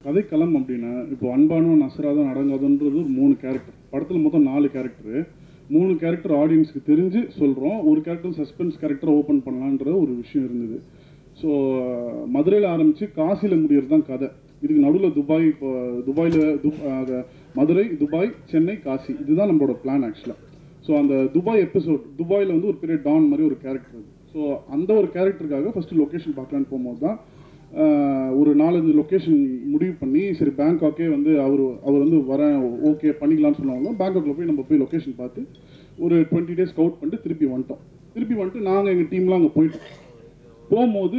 கதைக்களம் அப்படின்னா இப்போ அன்பானவன் நசராதன் அடங்காதன்றது ஒரு மூணு கேரக்டர் படத்தில் மொத்தம் நாலு கேரக்டரு மூணு கேரக்டர் ஆடியன்ஸ்க்கு தெரிஞ்சு சொல்கிறோம் ஒரு கேரக்டர் சஸ்பென்ஸ் கேரக்டரை ஓப்பன் பண்ணலான்ற ஒரு விஷயம் இருந்தது ஸோ மதுரையில் ஆரம்பித்து காசியில் முடியறது தான் கதை இதுக்கு நடுவில் துபாய் இப்போ துபாயில் துப் அஹ், மதுரை துபாய் சென்னை காசி இதுதான் நம்மளோட பிளான் ஆக்சுவலாக ஸோ அந்த துபாய் எபிசோட் துபாயில் வந்து ஒரு பெரிய டான் மாதிரி ஒரு கேரக்டர் அது ஸோ அந்த ஒரு கேரக்டருக்காக ஃபஸ்ட்டு லொக்கேஷன் பார்க்கலான்னு போகும்போது தான் ஆஹ், ஒரு நாலஞ்சு லொக்கேஷன் முடிவு பண்ணி சரி பேங்காக்கே வந்து அவர் அவர் வந்து வரேன் ஓகே பண்ணிக்கலாம்னு சொன்னாங்க பேங்காக்ல போய் நம்ம போய் லொக்கேஷன் பார்த்து ஒரு டுவெண்ட்டி டேஸ் கவுட் பண்ணிட்டு திருப்பி வந்துட்டோம் திருப்பி வந்துட்டு நாங்கள் எங்கள் டீம்லாம் அங்கே போயிட்டோம் போகும்போது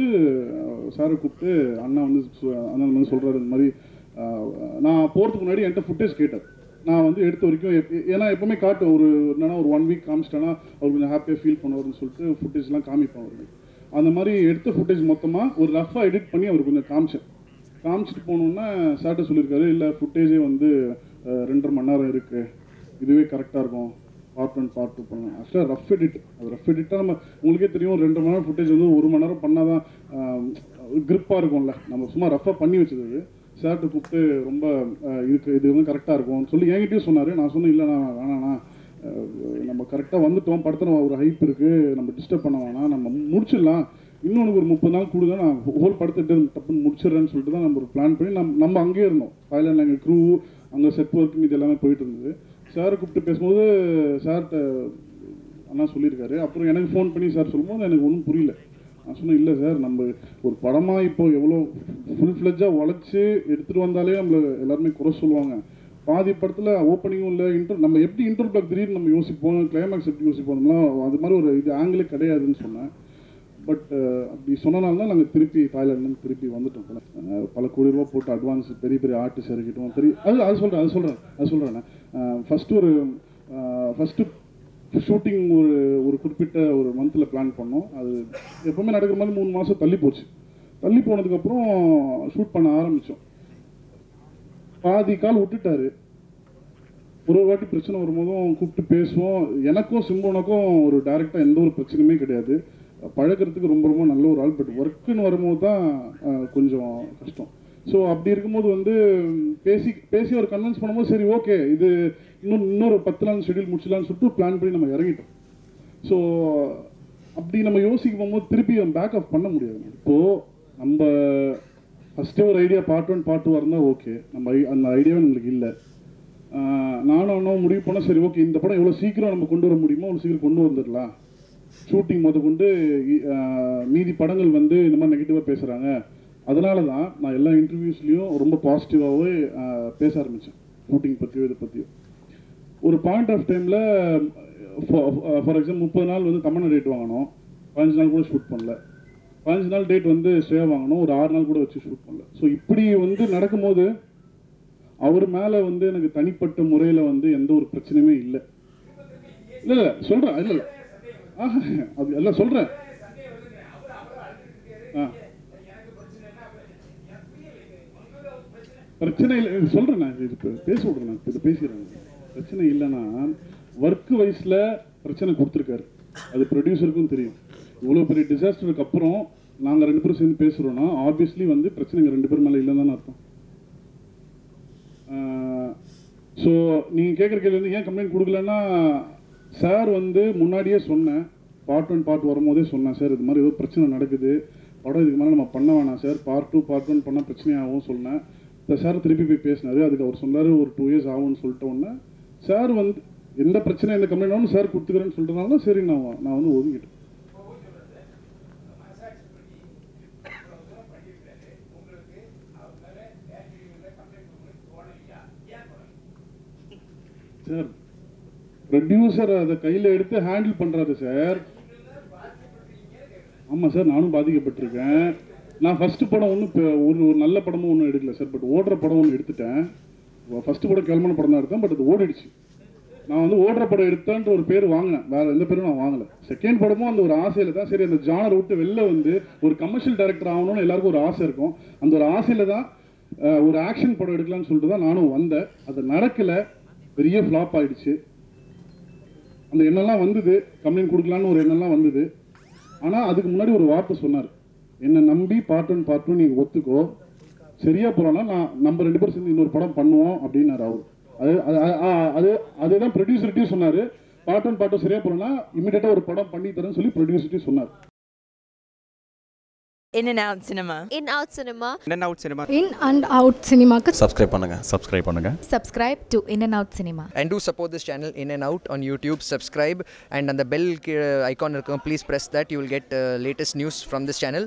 சாரை கூப்பிட்டு அண்ணா வந்து சு- அண்ணா வந்து சொல்கிறாரு இந்த மாதிரி ஆஹ், நான் போகிறதுக்கு முன்னாடி என்கிட்ட ஃபுட்டேஜ் கேட்டார் நான் வந்து எடுத்த வரைக்கும் எப்- ஏன்னா எப்பவுமே காட்டு ஒரு என்னன்னா ஒரு ஒன் வீக் காமிச்சிட்டேன்னா அவர் கொஞ்சம் ஹாப்பியாக ஃபீல் பண்ணுவார்னு சொல்லிட்டு ஃபுட்டேஜ்லாம் காமிப்பேன் அவருக்கு அந்த மாதிரி எடுத்த ஃபுட்டேஜ் மொத்தமாக ஒரு ரஃபாக எடிட் பண்ணி அவர் கொஞ்சம் காமிச்சேன் காமிச்சிட்டு போனோன்னா சார்ட்ட சொல்லியிருக்காரு இல்லை ஃபுட்டேஜே வந்து அஹ், ரெண்டரை மணி நேரம் இருக்குது இதுவே கரெக்டாக இருக்கும் பார்ட் ஒன் பார்ட் டூ பண்ணலாம் ஆக்சுவலாக ரஃப் எடிட் அது ரஃப் எடிட்டாக நம்ம உங்களுக்கே தெரியும் ஒரு ரெண்டு மணி நேரம் ஃபுட்டேஜ் வந்து ஒரு மணி நேரம் பண்ணால் தான் க்ரிப்பாக இருக்கும்ல நம்ம சும்மா ரஃபாக பண்ணி வச்சது அது சார்ட்ட கூப்பிட்டு ரொம்ப அஹ், இதுக்கு இது வந்து கரெக்டாக இருக்கும்னு சொல்லி என்கிட்டயும் சொன்னார் நான் சொன்னேன் இல்லை நான் வேணாண்ணா அஹ், நம்ம கரெக்டாக வந்துட்டோம் படத்தில் ஒரு ஹைப் இருக்குது நம்ம டிஸ்டர்ப் பண்ண வேணாம் நம்ம முடிச்சிடலாம் இன்னொன்று ஒரு முப்பது நாள் கொடுங்க நான் ஹோல் படத்தை டப்புன்னு முடிச்சிடுறேன்னு சொல்லிட்டு தான் நம்ம ஒரு பிளான் பண்ணி நம்ம நம்ம அங்கேயே இருந்தோம் தாய்லாண்டில் எங்கள் க்ரூ அங்கே செட் ஒர்க் இது எல்லாமே போயிட்டு இருந்தது சாரை கூப்பிட்டு பேசும்போது சார்கிட்ட அண்ணா சொல்லியிருக்காரு அப்புறம் எனக்கு ஃபோன் பண்ணி சார் சொல்லும்போது எனக்கு ஒன்றும் புரியல நான் சொன்னேன் இல்லை சார் நம்ம ஒரு படமாக இப்போ எவ்வளோ ஃபுல் ஃப்ளெஜ்ஜாக உழைச்சி எடுத்துகிட்டு வந்தாலே நம்மள எல்லாருமே குறை சொல்லுவாங்க பாதி படத்தில் ஓப்பனிங்கும் இல்லை இன்டர் நம்ம எப்படி இன்டர் பிளாக் திடீர்னு நம்ம யோசிப்போம் கிளைமேக்ஸ் எப்படி யோசிப்போம்லாம் அது மாதிரி ஒரு இது ஆங்கிளே கிடையாதுன்னு சொன்னேன் பட் அப்படி சொன்னனால தான் நாங்கள் திருப்பி தாய்லாண்ட்லேருந்து திருப்பி வந்துட்டோம் பல அஹ், பல கோடி ரூபா போட்டு அட்வான்ஸ் பெரிய பெரிய ஆர்டிஸ்ட் இறக்கிட்டோம் பெரிய அது அது சொல்கிறேன் அது சொல்கிறேன் அது சொல்கிறேன் ஃபஸ்ட்டு ஒரு ஃபஸ்ட்டு ஷூட்டிங் ஒரு ஒரு குறிப்பிட்ட ஒரு மந்தில் பிளான் பண்ணோம் அது எப்பவுமே நடக்கிற மாதிரி மூணு மாதம் தள்ளி போச்சு தள்ளி போனதுக்கப்புறம் ஷூட் பண்ண ஆரம்பித்தோம் பாதி கால் விட்டுட்டாரு ஒரு ஒரு வாட்டி பிரச்சனை வரும்போதும் கூப்பிட்டு பேசுவோம் எனக்கும் சிம்போனுக்கும் ஒரு டைரெக்டாக எந்த ஒரு பிரச்சனையுமே கிடையாது பழக்கிறதுக்கு ரொம்ப ரொம்ப நல்ல ஒரு ஆள் பட் ஒர்க்குன்னு வரும்போது தான் அஹ், கொஞ்சம் கஷ்டம் ஸோ அப்படி இருக்கும்போது வந்து பேசி பேசி ஒரு கன்வின்ஸ் பண்ணும்போது சரி ஓகே இது இன்னும் இன்னொரு பத்து நாள் ஷெட்யூல் முடிச்சிடலாம்னு சொல்லிட்டு பிளான் பண்ணி நம்ம இறங்கிட்டோம் ஸோ அப்படி நம்ம யோசிக்கும் போகும்போது திருப்பி பேக் ஆஃப் பண்ண முடியாது இப்போது நம்ம ஃபஸ்ட்டே ஒரு idea part one part two இருந்தால் ஓகே நம்ம ஐ- அந்த ஐடியாவே நம்மளுக்கு இல்லை ஆஹ் நானும் அண்ணாவும் முடிவு பண்ணால் சரி ஓகே இந்த படம் எவ்வளோ சீக்கிரம் நம்ம கொண்டு வர முடியுமோ அவ்வளோ சீக்கிரம் கொண்டு வந்துடலாம் ஷூட்டிங் முத கொண்டு இ- ஆஹ் மீதி படங்கள் வந்து இந்த மாதிரி நெகட்டிவாக பேசுகிறாங்க அதனால தான் நான் எல்லா இன்டர்வியூஸ்லேயும் ரொம்ப பாசிட்டிவாகவே பேச ஆரம்பித்தேன் ஷூட்டிங் பற்றியோ இதை பற்றியோ ஒரு பாயிண்ட் ஆஃப் டைமில் ஃபார் எக்ஸாம்பிள் முப்பது நாள் வந்து தமிழ் டேட் வாங்கினோம் பதினஞ்சு நாள் கூட ஷூட் பண்ணல பதினஞ்சு நாள் டேட் வந்து ஸ்டே வாங்கணும் ஒரு ஆறு நாள் கூட வச்சு ஷூட் பண்ணல ஸோ இப்படி வந்து நடக்கும்போது அவர் மேலே வந்து எனக்கு தனிப்பட்ட முறையில் வந்து எந்த ஒரு பிரச்சனையுமே இல்லை இல்லை இல்லை சொல்கிறேன் இல்லை இல்லை ஆஹா அது எல்லாம் சொல்கிறேன் ஆ பிரச்சனை இல்லை சொல்கிறேன் நான் இது இப்போ பேச விட்றேன் நான் இது பேசிடுறேன் பிரச்சனை இல்லைன்னா ஒர்க் வைஸில் பிரச்சனை கொடுத்துருக்காரு அது ப்ரொடியூசருக்கும் தெரியும் இவ்வளோ பெரிய டிசாஸ்டருக்கு அப்புறம் நாங்கள் ரெண்டு பேரும் சேர்ந்து பேசுகிறோன்னா ஆப்வியஸ்லி வந்து பிரச்சனைங்க ரெண்டு பேர் மேலே இல்லைன்னு தானே அர்த்தம் ஸோ நீங்கள் கேட்குற கேள்வி வந்து ஏன் கம்ப்ளைண்ட் கொடுக்கலன்னா சார் வந்து முன்னாடியே சொன்னேன் பார்ட் ஒன் பார்ட் வரும்போதே சொன்னேன் சார் இது மாதிரி ஏதோ பிரச்சனை நடக்குது படம் இதுக்கு மேலே நம்ம பண்ண வேணாம் sir part two part one பண்ணால் பிரச்சனையாகும் சொன்னேன் இப்போ சார் திருப்பி போய் பேசினாரு அதுக்கு அவர் சொன்னார் ஒரு டூ இயர்ஸ் ஆகும்னு சொல்லிட்ட உடனே சார் வந்து எந்த பிரச்சனை எந்த கம்ப்ளைண்ட் ஆகும் சார் கொடுத்துக்கிறேன்னு சொல்லிட்டனால தான் சரி நான் நான் வந்து ஒதுங்கிட்டேன் சார் ப்ரொடியூசர் அதை கையில் எடுத்து ஹேண்டில் பண்ணுறாரு சார் ஆமாம் சார் நானும் பாதிக்கப்பட்டிருக்கேன் நான் ஃபஸ்ட்டு படம் ஒன்றும் இப்போ ஒரு ஒரு நல்ல படமும் ஒன்றும் எடுக்கல சார் பட் ஓடுற படம் ஒன்று எடுத்துட்டேன் ஃபஸ்ட்டு படம் கிளம்பின படம் தான் எடுத்தேன் பட் அது ஓடிடுச்சு நான் வந்து ஓடுற படம் எடுத்தேன்ற ஒரு பேர் வாங்கினேன் வேற எந்த பேரும் நான் வாங்கல செகண்ட் படமும் அந்த ஒரு ஆசையில தான் சரி அந்த ஜானர் விட்டு வெளில வந்து ஒரு கமர்ஷியல் டைரக்டர் ஆகணும்னு எல்லாருக்கும் ஒரு ஆசை இருக்கும் அந்த ஒரு ஆசையில தான் அஹ், ஒரு ஆக்ஷன் படம் எடுக்கலாம்னு சொல்லிட்டு தான் நானும் வந்தேன் அது நடக்கல பெரிய ஃப்ளாப் ஆயிடுச்சு அந்த எண்ணெல்லாம் வந்தது கம்ப்ளைண்ட் கொடுக்கலான்னு ஒரு எண்ணெல்லாம் வந்தது ஆனால் அதுக்கு முன்னாடி ஒரு வார்த்தை சொன்னார் என்னை நம்பி பார்ட் ஒன் பார்ட் டூ நீங்கள் ஒத்துக்கோ சரியா போகலன்னா நான் நம்ம ரெண்டு பேரும் சேர்ந்து இன்னொரு படம் பண்ணுவோம் அப்படின்னாரு அவர் அது அது அது- ஆ, அது அதுதான் ப்ரொடியூசர்கிட்டையும் சொன்னார் பாட்டு ஒன் பாட்டும் சரியா போகலன்னா இமீடியட்டாக ஒரு படம் பண்ணி தரேன்னு சொல்லி ப்ரொடியூசர்கிட்டையும் சொன்னார் In and out cinema. In Out Cinema. In and out cinema. In and out சினிமாக்கு சப்ஸ்கிரைப் பண்ணுங்க சப்ஸ்கிரைப் பண்ணுங்க subscribe to In and Out Cinema. and do support this channel in and out on youtube subscribe and on the bell uh, icon please press that you will get uh, latest news from this channel